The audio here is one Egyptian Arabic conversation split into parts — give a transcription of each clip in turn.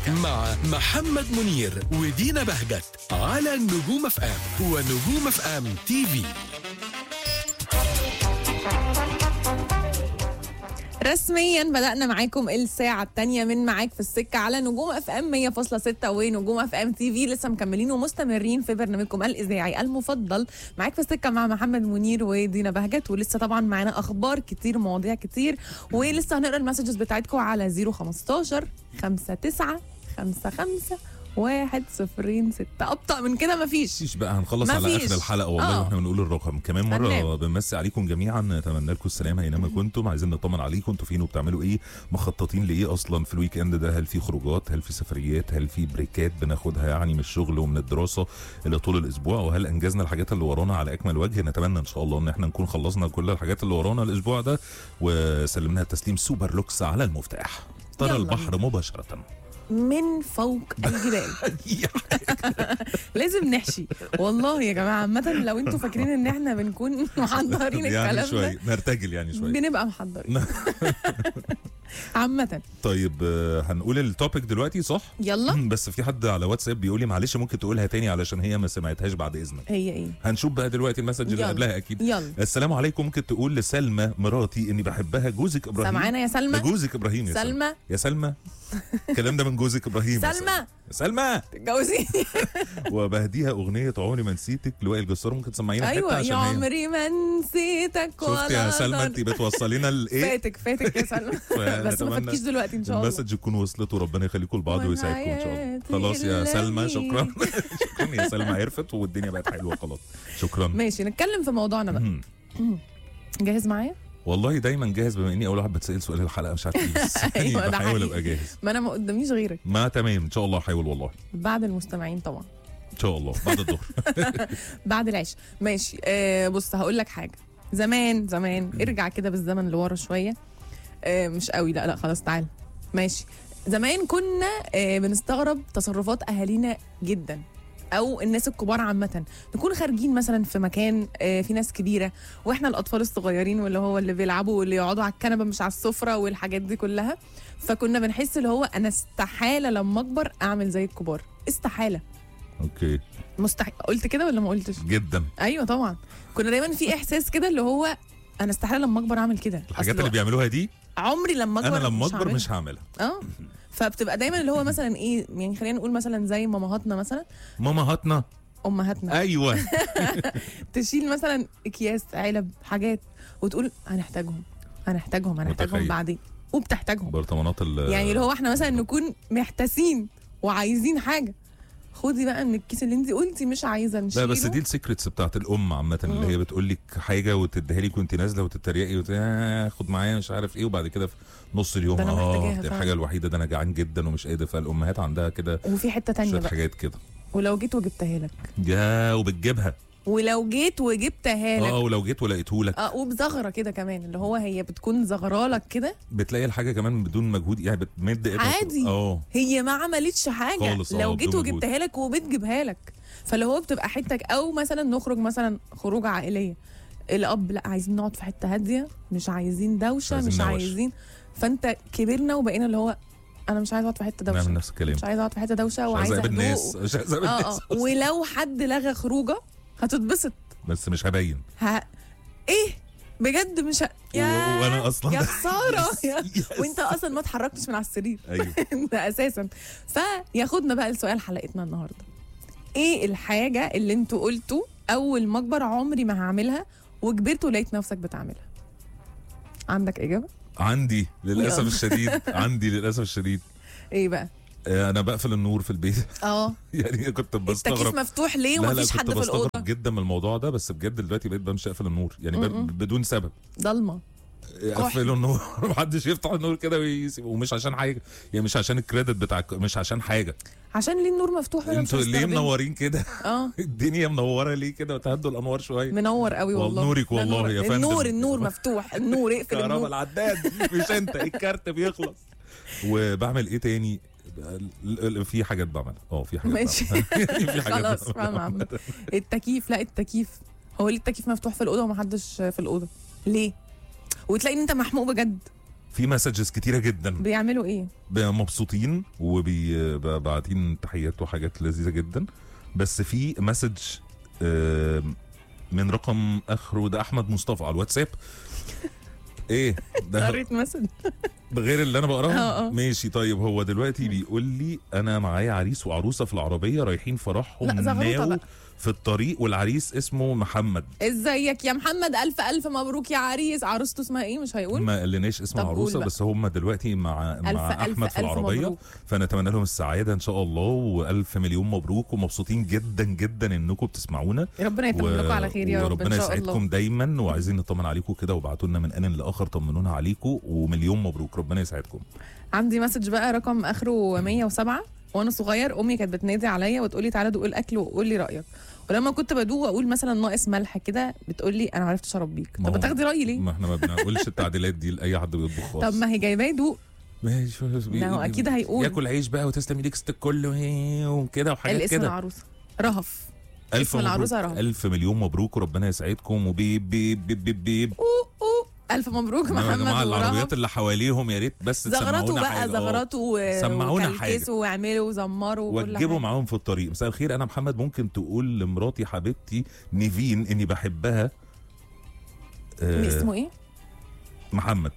مع محمد منير ودينا بهجت على نجوم اف ام ونجوم اف ام تي في رسميا بدأنا معاكم الساعة الثانية من معاك في السكة على نجوم اف ام 100.6 ونجوم اف ام تي في لسه مكملين ومستمرين في برنامجكم الإذاعي المفضل معاك في السكة مع محمد منير ودينا بهجت ولسه طبعا معانا أخبار كتير مواضيع كتير ولسه هنقرا المسجز بتاعتكم على 015 59 55 واحد صفرين ستة أبطأ من كده مفيش مفيش بقى هنخلص على مفيش. اخر الحلقه والله آه. واحنا بنقول الرقم كمان مره هننام. بنمسي عليكم جميعا نتمنى لكم السلامه اينما كنتم عايزين نطمن عليكم انتوا فين وبتعملوا ايه مخططين لايه اصلا في الويك اند ده هل في خروجات هل في سفريات هل في بريكات بناخدها يعني من الشغل ومن الدراسه اللي طول الاسبوع وهل انجزنا الحاجات اللي ورانا على اكمل وجه نتمنى ان شاء الله ان احنا نكون خلصنا كل الحاجات اللي ورانا الاسبوع ده وسلمناها تسليم سوبر لوكس على المفتاح ترى يلا البحر مباشره من فوق الجبال لازم نحشي والله يا جماعه عامه لو انتوا فاكرين ان احنا بنكون محضرين يعني الكلام شويه ده نرتجل يعني شويه بنبقى محضرين عامه طيب آه، هنقول التوبيك دلوقتي صح؟ يلا بس في حد على واتساب بيقول لي معلش ممكن تقولها تاني علشان هي ما سمعتهاش بعد اذنك هي ايه هنشوف بقى دلوقتي المسج اللي يلا. قبلها اكيد يلا السلام عليكم ممكن تقول لسلمى مراتي اني بحبها جوزك ابراهيم سامعانا يا ده سلمى جوزك ابراهيم يا سلمى سلمى يا سلمى الكلام ده من جوزك ابراهيم يا سلمى سلمى تتجوزي وبهديها اغنيه عمري ما نسيتك لوائل جسار ممكن تسمعينا حته ايوه عشان يا هي عمري ما نسيتك شفت يا ولا سلمى ضر- انت بتوصلينا لايه فاتك فاتك يا سلمى بس ما فنتمنى فاتكيش دلوقتي ان شاء الله المسج تكون وصلت وربنا يخليكم لبعض ويسعدكم ان شاء الله وحياتي خلاص يا سلمى الذي- شكرا شكرا يا سلمى عرفت والدنيا بقت حلوه خلاص شكرا ماشي نتكلم في موضوعنا بقى مم. جاهز معايا والله دايما جاهز بما اني اول واحد بتسال سؤال الحلقه مش عارف ليه بس أيوة، ده بحاول حقيقي. ابقى جاهز ما انا ما قداميش غيرك ما تمام ان شاء الله هحاول والله بعد المستمعين طبعا ان شاء الله بعد الظهر بعد العشاء ماشي آه بص هقول لك حاجه زمان زمان ارجع كده بالزمن لورا شويه آه مش قوي لا لا خلاص تعال ماشي زمان كنا آه بنستغرب تصرفات اهالينا جدا او الناس الكبار عامه نكون خارجين مثلا في مكان آه في ناس كبيره واحنا الاطفال الصغيرين واللي هو اللي بيلعبوا واللي يقعدوا على الكنبه مش على السفره والحاجات دي كلها فكنا بنحس اللي هو انا استحاله لما اكبر اعمل زي الكبار استحاله اوكي مستحيل قلت كده ولا ما قلتش جدا ايوه طبعا كنا دايما في احساس كده اللي هو انا استحاله لما اكبر اعمل كده الحاجات أصل اللي بيعملوها دي عمري لما اكبر انا لما اكبر هعملها. مش هعملها اه فبتبقى دايما اللي هو مثلا ايه يعني خلينا نقول مثلا زي مامهاتنا مثلا ماما هاتنا امهاتنا ايوه تشيل مثلا اكياس علب حاجات وتقول هنحتاجهم هنحتاجهم هنحتاجهم متخيل. بعدين وبتحتاجهم برطمانات ال يعني اللي هو احنا مثلا نكون محتاسين وعايزين حاجه خدي بقى من الكيس اللي انت قلتي مش عايزه نشيله لا بس دي السيكريتس بتاعت الام عامه اللي هي بتقول لك حاجه وتديها لك وانت نازله وتتريقي وت... آه، خد معايا مش عارف ايه وبعد كده في نص اليوم ده أنا اه محتاجاها دي فعلا. الحاجه الوحيده ده انا جعان جدا ومش قادر فالامهات عندها كده وفي حته تانية شويه بقى حاجات كده ولو جيت وجبتها لك يا وبتجيبها ولو جيت وجبتها لك اه ولو جيت ولقيته لك اه وبزغره كده كمان اللي هو هي بتكون زغرالك كده بتلاقي الحاجه كمان بدون مجهود يعني بتمد ايدك عادي. اه هي ما عملتش حاجه خالص، اه، لو جيت بدون مجهود. وجبتها لك وبتجيبها لك فاللي هو بتبقى حتك او مثلا نخرج مثلا خروج عائليه الاب لا عايزين نقعد في حته هاديه مش عايزين دوشه عايزين مش نوش. عايزين فانت كبرنا وبقينا اللي هو انا مش عايزه اقعد في حته نعمل دوشه نفس الكلام مش عايزه اقعد في حته دوشه مش عايز وعايزه اقابل هدوء ناس مش عايز اقابل اه ناس اه ولو حد لغى خروجه هتتبسط بس مش هبين ها ايه بجد مش ه... يا و- وانا اصلا يا خساره يا- يس. وانت اصلا ما اتحركتش من على السرير ايوه ده اساسا فياخدنا بقى لسؤال حلقتنا النهارده ايه الحاجه اللي انتوا قلتوا اول ما اكبر عمري ما هعملها وكبرت ولقيت نفسك بتعملها عندك اجابه عندي للاسف يلا. الشديد عندي للاسف الشديد ايه بقى آه، انا بقفل النور في البيت اه يعني كنت التكييف بستغرب مفتوح ليه لا لا ومفيش كنت حد في الاوضه بستغرب جدا من الموضوع ده بس بجد دلوقتي بقيت بمشي اقفل النور يعني ب- م-م. بدون سبب ضلمه اقفلوا النور محدش يفتح النور كده ويسيب ومش عشان حاجه يعني مش عشان الكريدت بتاع مش عشان حاجه عشان ليه النور مفتوح وانا مش انتوا ليه هستخدمه؟ منورين كده اه الدنيا منوره ليه كده وتهدوا الانوار شويه منور قوي والله والله نورك ده والله نور. يا فندم. النور النور مفتوح النور اقفل كهرباء النور العداد مش انت الكارت بيخلص وبعمل ايه تاني ال- ال- في حاجات بعملها اه في حاجات ماشي. بعملها. يعني في حاجات خلاص بعملها. فاهمة عامة. التكييف لا التكييف هو ليه التكييف مفتوح في الاوضه ومحدش في الاوضه ليه وتلاقي ان انت محموق بجد في مسجز كتيره جدا بيعملوا ايه مبسوطين وبعتين تحيات وحاجات لذيذه جدا بس في مسج آه، من رقم اخره ده احمد مصطفى على الواتساب ايه ده قريت مسج غير اللي انا آه، بقراها آه. ماشي طيب هو دلوقتي بيقول لي انا معايا عريس وعروسه في العربيه رايحين فرحهم لا، زغروطة ناو بقى. في الطريق والعريس اسمه محمد ازيك يا محمد الف الف مبروك يا عريس عروسته اسمها ايه مش هيقول ما قالناش اسم طب قول عروسه بقى. بس هم دلوقتي مع ألف مع ألف احمد في ألف العربيه مبروك. فنتمنى لهم السعاده ان شاء الله والف مليون مبروك ومبسوطين جدا جدا انكم بتسمعونا ربنا يتمم لكم على خير يا رب وربنا ان شاء الله يسعدكم دايما وعايزين نطمن عليكم كده وابعتوا لنا من ان لاخر طمنونا عليكم ومليون مبروك ربنا يسعدكم عندي مسج بقى رقم اخره 107 وانا صغير امي كانت بتنادي عليا وتقولي تعالى دوق الاكل وقول لي رايك ولما كنت بدوق واقول مثلا ناقص ملح كده بتقول لي انا ما عرفتش اربيك ما طب هو- بتاخدي رايي ليه ما احنا ما بنقولش التعديلات دي لاي حد بيطبخ خالص طب ما هي جايباه يدوق ماشي ده هو أكيد هيقول. ياكل عيش بقى وتسلم ايديك ست الكل وهي- وكده وحاجات الاسم كده العروسه رهف الف اسم العروسة مبروك رهف. الف مليون مبروك وربنا يسعدكم وبيب بيب بيب بيب بيب أوه أوه. الف مبروك إنما يا محمد جماعه العربيات ورهف اللي حواليهم يا ريت بس زغرطوا تسمعونا بقى حاجه آه. زغرطوا سمعونا حاجة. وكلكسوا واعملوا وزمروا وكل وجبوا حاجة. معاهم في الطريق مساء الخير انا محمد ممكن تقول لمراتي حبيبتي نيفين اني بحبها آه اسمه ايه محمد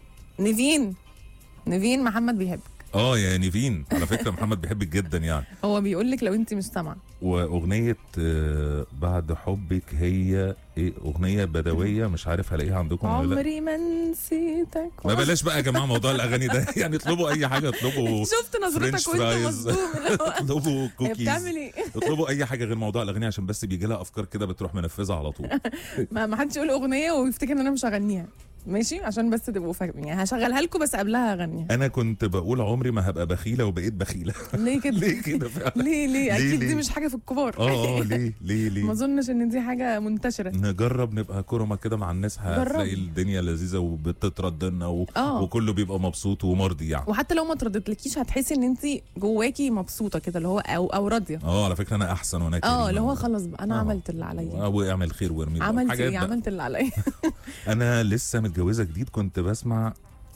نيفين نيفين محمد بيحبك اه يا نيفين على فكره محمد بيحبك جدا يعني هو بيقول لك لو انت مش سامعه واغنيه آه بعد حبك هي ايه اغنيه بدويه مش عارف هلاقيها عندكم ولا لا عمري ما نسيتك ما بلاش بقى يا جماعه موضوع الاغاني ده يعني اطلبوا اي حاجه اطلبوا شفت فرنش نظرتك وانت فرايز مصدوم اللي هو اطلبوا هي كوكيز بتعمل ايه؟ اطلبوا اي حاجه غير موضوع الاغاني عشان بس بيجي لها افكار كده بتروح منفذه على طول ما ما حدش يقول اغنيه ويفتكر ان انا مش هغنيها ماشي عشان بس تبقوا فاهمين يعني هشغلها لكم بس قبلها هغنيها انا كنت بقول عمري ما هبقى بخيله وبقيت بخيله ليه كده؟ ليه كده فعلا ليه ليه ليه- اكيد ليه؟ دي مش حاجه في الكبار اه اه ليه ليه ما ليه اظنش ان دي حاجه منتشره نجرب نبقى كرمة كده مع الناس هتلاقي الدنيا لذيذه وبتترد لنا و... آه. وكله بيبقى مبسوط ومرضي يعني وحتى لو ما تردتلكيش هتحسي ان انت جواكي مبسوطه كده اللي هو او او راضيه اه على فكره انا احسن وانا كريم اه اللي هو خلاص بقى انا آه. عملت اللي عليا واعمل خير وارمي بقى. عملت حاجات ايه بقى. عملت اللي عليا انا لسه متجوزه جديد كنت بسمع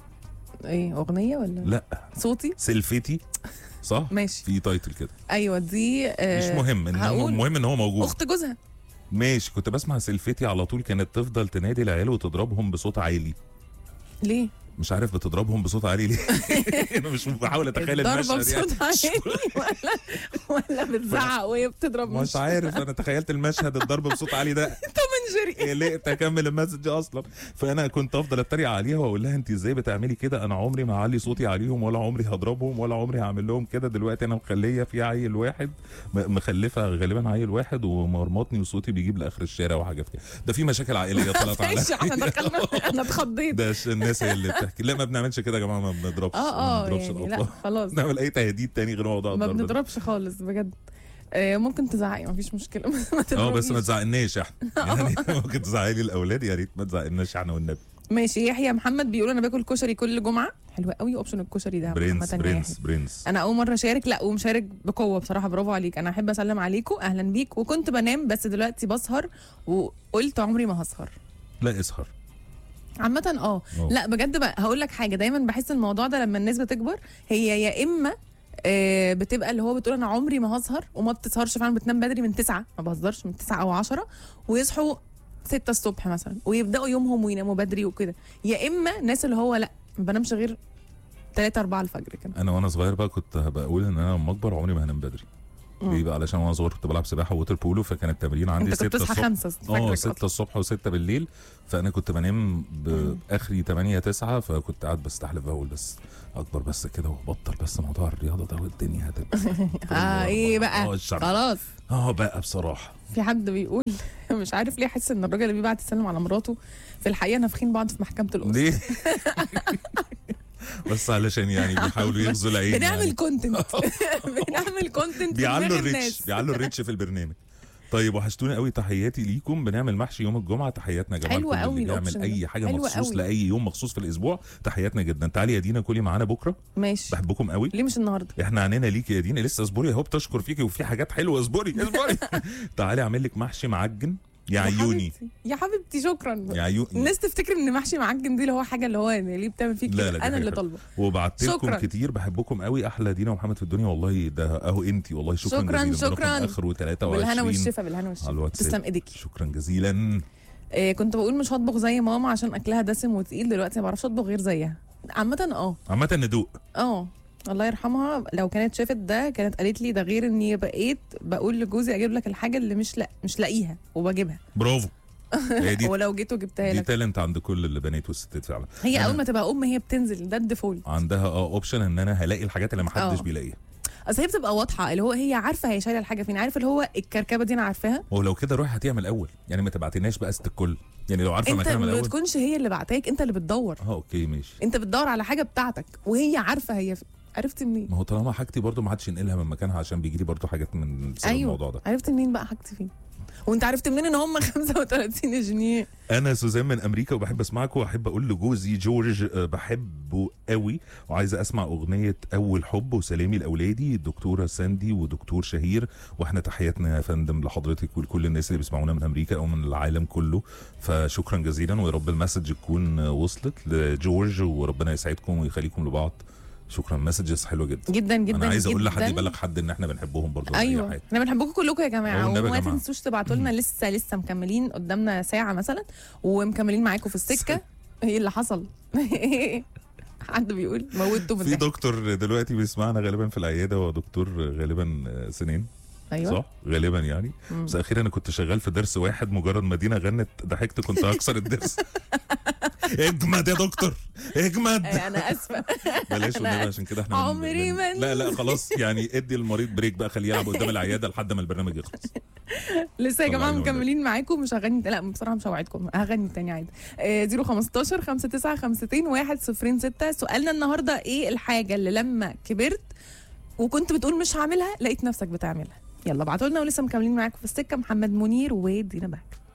ايه اغنيه ولا لا صوتي سلفتي صح ماشي في تايتل كده ايوه دي آه مش مهم ان هو هقول مهم ان هو موجود اخت جوزها ماشي كنت بسمع سلفتي على طول كانت تفضل تنادي العيال وتضربهم بصوت عالي ليه مش عارف بتضربهم بصوت عالي ليه انا مش بحاول اتخيل الضربه المشهد يعني بصوت عالي ولا ولا بتزعق وهي بتضرب مش عارف انا تخيلت المشهد الضرب بصوت عالي ده توم جيري قلقت اكمل المسج اصلا فانا كنت افضل اتريق عليها واقول لها انت ازاي بتعملي كده انا عمري ما اعلي صوتي عليهم ولا عمري هضربهم ولا عمري هعمل لهم كده دلوقتي انا مخليه في عيل واحد م- مخلفه غالبا عيل واحد ومرمطني وصوتي بيجيب لاخر الشارع وحاجات كده ده في مشاكل عائليه طلعت على ماشي احنا دخلنا انا اتخضيت ده ش- الناس هي اللي بتحكي لا ما بنعملش كده يا جماعه ما بنضربش ما اه اه بنضربش يعني لا الاطفال خلاص نعمل اي تهديد تاني غير موضوع ما الضرب ده. بنضربش خالص بجد آه، ممكن تزعقي مفيش مشكله ما اه بس ما تضربيش. تزعقناش احنا يعني ممكن تزعلي الاولاد يا ريت ما تزعقناش احنا والنبي ماشي يحيى محمد بيقول انا باكل كشري كل جمعه حلو قوي اوبشن الكشري ده برنس عامة يا برنس يحيى. برنس انا اول مره اشارك لا ومشارك بقوه بصراحه برافو عليك انا احب اسلم عليكم اهلا بيك وكنت بنام بس دلوقتي بسهر وقلت عمري ما هسهر لا اسهر عامة اه أوه. لا بجد بقى هقول لك حاجة دايما بحس الموضوع ده لما الناس بتكبر هي يا اما آه، بتبقى اللي هو بتقول انا عمري ما هسهر وما بتسهرش فعلا بتنام بدري من تسعة ما بهزرش من تسعة او عشرة ويصحوا ستة الصبح مثلا ويبداوا يومهم ويناموا بدري وكده يا اما ناس اللي هو لا ما بنامش غير 3 4 الفجر كده انا وانا صغير بقى كنت هبقى اقول ان انا لما اكبر عمري ما هنام بدري مم. ليه بقى علشان وانا صغير كنت بلعب سباحه ووتر بولو فكان التمرين عندي انت كنت 6 بتصحى الصبح خمسة اه فجرك 6 أصلاً. الصبح و6 بالليل فانا كنت بنام باخري 8 9 فكنت قاعد بستحلف بقول بس اكبر بس كده وبطل بس موضوع الرياضه ده والدنيا هتبقى اه ايه اه بقى الشر. خلاص اه بقى بصراحه في حد بيقول مش عارف ليه حاسس ان الراجل اللي بيبعت يسلم على مراته في الحقيقه نافخين بعض في محكمه الاسره ليه بس علشان يعني بيحاولوا يغزوا العين بنعمل يعني. كونتنت بنعمل كونتنت بيعلوا الريتش بيعلوا الريتش في البرنامج طيب وحشتوني قوي تحياتي ليكم بنعمل محشي يوم الجمعه تحياتنا يا جماعه حلوة لكل قوي اللي بيعمل الأوبشن اي ده. حاجه حلوة مخصوص قوي. لاي يوم مخصوص في الاسبوع تحياتنا جدا تعالي يا دينا كلي معانا بكره ماشي بحبكم قوي ليه مش النهارده احنا عنينا ليكي يا دينا لسه اصبري اهو بتشكر فيكي وفي حاجات حلوه اصبري اصبري تعالي اعمل لك محشي معجن يا عيوني حبيبتي. يا حبيبتي شكرا يا عيوني الناس تفتكر ان محشي معجن دي اللي هو حاجه اللي هو يعني ليه بتعمل فيك لا، كده لا، دي انا حاجة اللي حلوة. طالبه وبعت لكم شكراً. كتير بحبكم قوي احلى دينا ومحمد في الدنيا والله ده اهو انت والله شكرا, شكراً، جزيلا شكراً. اخر 23 بالهنا والشفا بالهنا والشفا على الواتساب. تسلم ايديكي شكرا جزيلا إيه كنت بقول مش هطبخ زي ماما عشان اكلها دسم وتقيل دلوقتي ما بعرفش اطبخ غير زيها عامه اه عامة ندوق اه الله يرحمها لو كانت شافت ده كانت قالت لي ده غير اني بقيت بقول لجوزي اجيب لك الحاجه اللي مش لا مش لاقيها وبجيبها برافو هي دي ولو جيت وجبتها دي لك تالنت عند كل البنات والستات فعلا هي أنا- اول ما تبقى ام هي بتنزل ده الديفولت عندها اه اوبشن ان انا هلاقي الحاجات اللي محدش آه. بيلاقيها اصل هي بتبقى واضحه اللي هو هي عارفه هي شايله الحاجه فين عارف اللي هو الكركبه دي انا عارفاها ولو كده روح هاتيها من الاول يعني ما تبعتناش بقى ست الكل يعني لو عارفه انت مكانها من ما الاول بتكونش هي اللي بعتاك انت اللي بتدور اه اوكي ماشي انت بتدور على حاجه بتاعتك وهي عارفه هي فين عرفت منين ما هو طالما حاجتي برضو ما حدش ينقلها من مكانها عشان بيجي لي برضو حاجات من بسبب ايوه الموضوع ده عرفت منين بقى حاجتي فين وانت عرفت منين ان هم 35 جنيه انا سوزان من امريكا وبحب اسمعكم واحب اقول لجوزي جورج آه، بحبه قوي وعايزه اسمع اغنيه اول حب وسلامي لاولادي الدكتوره ساندي ودكتور شهير واحنا تحياتنا يا فندم لحضرتك ولكل الناس اللي بيسمعونا من امريكا او من العالم كله فشكرا جزيلا ويا رب المسج تكون آه، وصلت لجورج وربنا يسعدكم ويخليكم لبعض شكرا مسجز حلوه جدا جدا جدا انا عايز اقول جداً. لحد يبلغ حد ان احنا بنحبهم برضو ولا أي ايوه حاجة. احنا بنحبكم كلكم يا جماعه والنبي يا وما جماعة. تنسوش تبعتوا لنا لسه لسه مكملين قدامنا ساعه مثلا ومكملين معاكم في السكه ايه اللي حصل حد بيقول موتوا من في الضحك. دكتور دلوقتي بيسمعنا غالبا في العياده هو دكتور غالبا آه، سنين ايوه صح غالبا يعني مم. بس اخيرا انا كنت شغال في درس واحد مجرد ما دينا غنت ضحكت كنت هكسر الدرس اجمد يا دكتور اجمد آه، انا اسفه بلاش أنا والنبي عشان كده احنا عمري ما لا لا خلاص يعني ادي المريض بريك بقى خليه يلعب قدام العياده لحد ما البرنامج يخلص لسه يا طبعاً جماعه يا ولاد. مكملين معاكم مش هغني لا بصراحه مش هوعدكم هغني تاني عادي آه 015 59 52 106 سؤالنا النهارده ايه الحاجه اللي لما كبرت وكنت بتقول مش هعملها لقيت نفسك بتعملها يلا ابعتوا لنا ولسه مكملين معاكم في السكه محمد منير ودينا بهجه